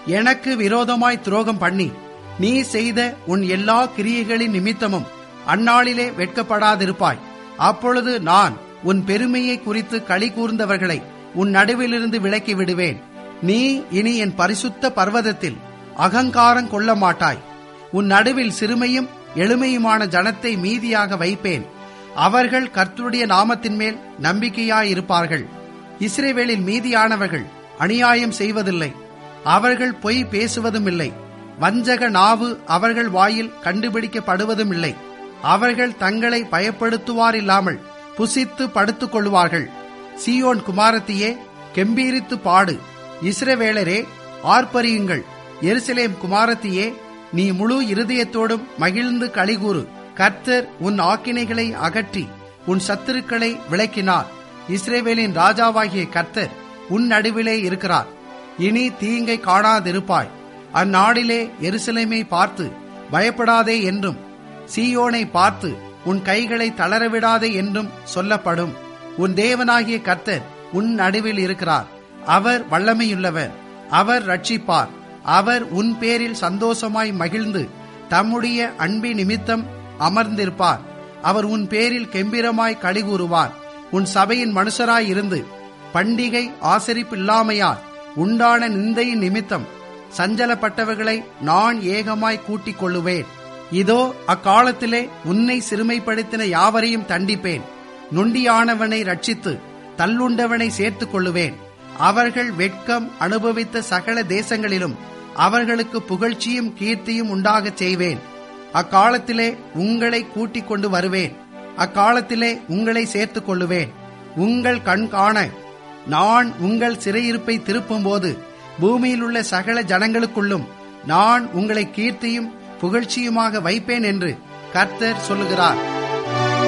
எனக்கு விரோதமாய் துரோகம் பண்ணி நீ செய்த உன் எல்லா கிரியைகளின் நிமித்தமும் அந்நாளிலே வெட்கப்படாதிருப்பாய் அப்பொழுது நான் உன் பெருமையை குறித்து களி கூர்ந்தவர்களை உன் நடுவிலிருந்து விலக்கி விடுவேன் நீ இனி என் பரிசுத்த பர்வதத்தில் அகங்காரம் கொள்ள மாட்டாய் உன் நடுவில் சிறுமையும் எளிமையுமான ஜனத்தை மீதியாக வைப்பேன் அவர்கள் கர்த்தருடைய நாமத்தின் மேல் நம்பிக்கையாயிருப்பார்கள் இஸ்ரேவேலில் மீதியானவர்கள் அநியாயம் செய்வதில்லை அவர்கள் பொய் பேசுவதும் இல்லை வஞ்சக நாவு அவர்கள் வாயில் கண்டுபிடிக்கப்படுவதும் இல்லை அவர்கள் தங்களை பயப்படுத்துவார் இல்லாமல் புசித்து படுத்துக் கொள்வார்கள் சீயோன் குமாரத்தியே கெம்பீரித்து பாடு இஸ்ரவேலரே ஆர்ப்பரியுங்கள் எருசலேம் குமாரத்தியே நீ முழு இருதயத்தோடும் மகிழ்ந்து கலிகூறு கர்த்தர் உன் ஆக்கினைகளை அகற்றி உன் சத்துருக்களை விளக்கினார் இஸ்ரேவேலின் ராஜாவாகிய கர்த்தர் உன் நடுவிலே இருக்கிறார் இனி தீங்கை காணாதிருப்பாய் அந்நாடிலே எருசலேமை பார்த்து பயப்படாதே என்றும் சீயோனை பார்த்து உன் கைகளை தளரவிடாதே என்றும் சொல்லப்படும் உன் தேவனாகிய கர்த்தர் உன் நடுவில் இருக்கிறார் அவர் வல்லமையுள்ளவர் அவர் ரட்சிப்பார் அவர் உன் பேரில் சந்தோஷமாய் மகிழ்ந்து தம்முடைய அன்பி நிமித்தம் அமர்ந்திருப்பார் அவர் உன் பேரில் கெம்பீரமாய் கழிகூறுவார் உன் சபையின் மனுஷராய் இருந்து பண்டிகை ஆசரிப்பில்லாமையால் உண்டான நிந்தையின் நிமித்தம் சஞ்சலப்பட்டவர்களை நான் ஏகமாய் கூட்டிக் கொள்ளுவேன் இதோ அக்காலத்திலே உன்னை சிறுமைப்படுத்தின யாவரையும் தண்டிப்பேன் நொண்டியானவனை ரட்சித்து தள்ளுண்டவனை சேர்த்துக் கொள்ளுவேன் அவர்கள் வெட்கம் அனுபவித்த சகல தேசங்களிலும் அவர்களுக்கு புகழ்ச்சியும் கீர்த்தியும் உண்டாகச் செய்வேன் அக்காலத்திலே உங்களை கூட்டிக் கொண்டு வருவேன் அக்காலத்திலே உங்களை சேர்த்துக் கொள்ளுவேன் உங்கள் கண் காண நான் உங்கள் சிறையிருப்பை திருப்பும்போது பூமியிலுள்ள சகல ஜனங்களுக்குள்ளும் நான் உங்களை கீர்த்தியும் புகழ்ச்சியுமாக வைப்பேன் என்று கர்த்தர் சொல்லுகிறார்